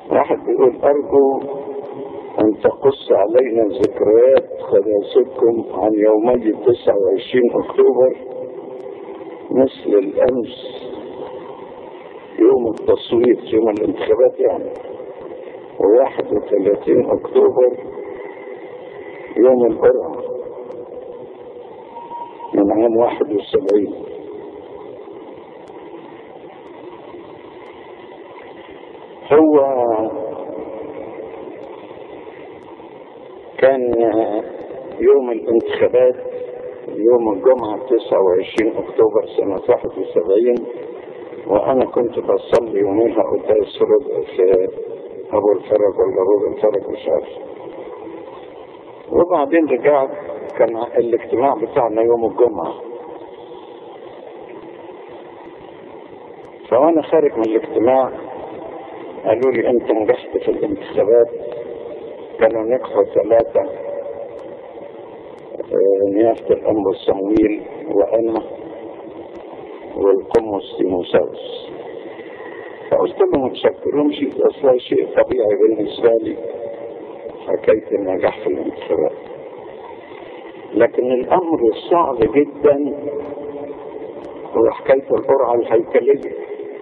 واحد بيقول أرجو أن تقص علينا ذكريات خلاصتكم عن يومي 29 أكتوبر مثل الأمس يوم التصويت يوم الانتخابات يعني و31 أكتوبر يوم القرعة من عام 71 هو كان يوم الانتخابات يوم الجمعة 29 أكتوبر سنة 71 وأنا كنت بصلي يوميها قداس ربع في أبو الفرج ولا ربع الفرج مش عارف وبعدين رجعت كان الاجتماع بتاعنا يوم الجمعة فوانا خارج من الاجتماع قالوا لي انت نجحت في الانتخابات كانوا نجحوا ثلاثة نيافة الأنبا صمويل وأنا والقمص تيموساوس فقلت له متشكر ومشيت أصلا شيء طبيعي بالنسبة لي حكاية النجاح في الانتخابات لكن الأمر الصعب جدا هو حكاية القرعة الهيكلية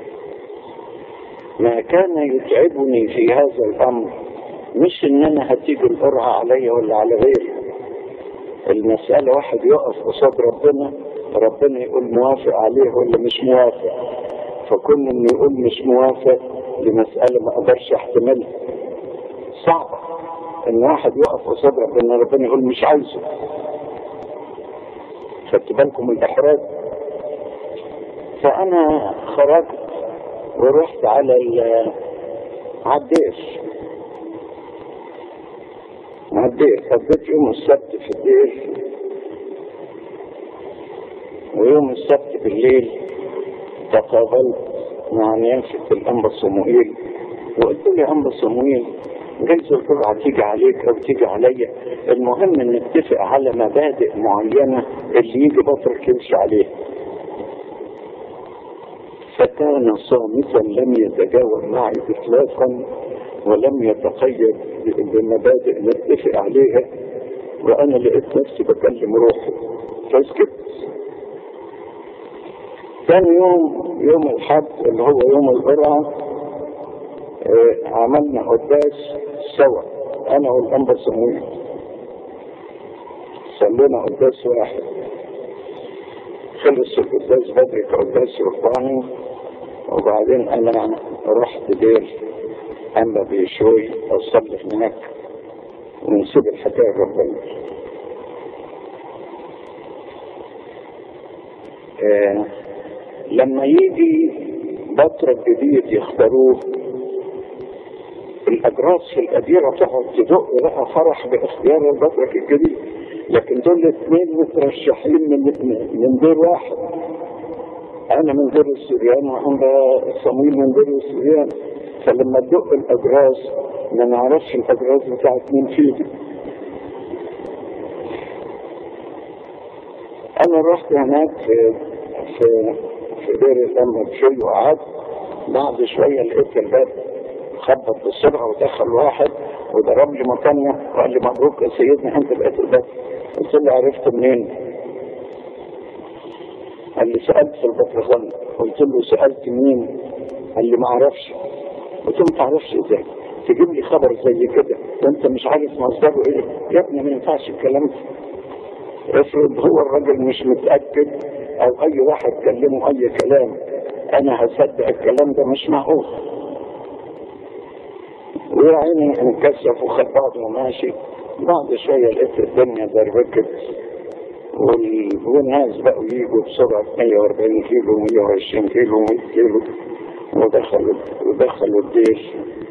ما كان يتعبني في هذا الأمر مش إن أنا هتيجي القرعة عليا ولا على غيري المسألة واحد يقف قصاد ربنا ربنا يقول موافق عليه ولا مش موافق فكل إنه يقول مش موافق لمسألة ما أقدرش أحتملها صعبة إن واحد يقف قصاد ربنا ربنا يقول مش عايزه خدت بالكم من الإحراج فأنا خرجت ورحت على على الدير على الدير قضيت يوم السبت في الدير ويوم السبت بالليل تقابلت مع نيافة الأنبا صموئيل وقلت له يا أنبا صموئيل جايز القرعة تيجي عليك أو تيجي عليا المهم نتفق على مبادئ معينة اللي يجي بطرك يمشي عليها فكان صامتا لم يتجاوز معي إطلاقا ولم يتقيد بمبادئ نتفق عليها وأنا لقيت نفسي بكلم روحي فسكت ثاني يوم يوم الحد اللي هو يوم القرعة آه عملنا قداس سوا أنا والأنبا صمويل صلينا قداس واحد خلص القداس بدري كقداس رباني وبعدين انا رحت دير اما بشوي اصلي هناك ونسيب الحكايه ربنا آه لما يجي بطرك جديد يختاروه الاجراس في الاديره تقعد تدق لها فرح باختيار البطرك الجديد لكن دول الاثنين مترشحين من من دور واحد انا من دور السريان وعند صمويل من دور السريان فلما تدق الاجراس ما نعرفش الاجراس بتاعت مين فيهم انا رحت هناك في في في دير الامه بشوي وقعدت بعد شويه لقيت الباب خبط بسرعه ودخل واحد وضرب لي مكانه وقال لي مبروك يا سيدنا انت بقيت الباب قلت له عرفت منين؟ قال لي سألت في البطرخان قلت له سألت مين؟ قال لي ما اعرفش قلت له ما تعرفش ازاي؟ تجيب لي خبر زي كده وانت مش عارف مصدره ايه؟ يا ابني ما ينفعش الكلام ده افرض هو الراجل مش متأكد او اي واحد كلمه اي كلام انا هصدق الكلام ده مش معقول ويا عيني انكسف وخد بعضه وماشي بعد شوية لقيت الدنيا دربكت وال... والناس بقوا يجوا بسرعة 140 كيلو 120 كيلو 100 كيلو ودخلوا ودخلوا الجيش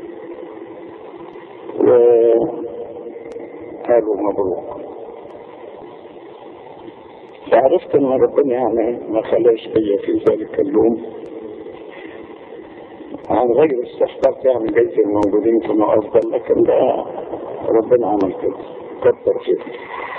وقالوا مبروك فعرفت ان ربنا يعني ما خلاش بيا في ذلك اليوم عن غير استحقاق يعني جايز الموجودين كانوا افضل لكن ده ربنا عمل كده كتر خير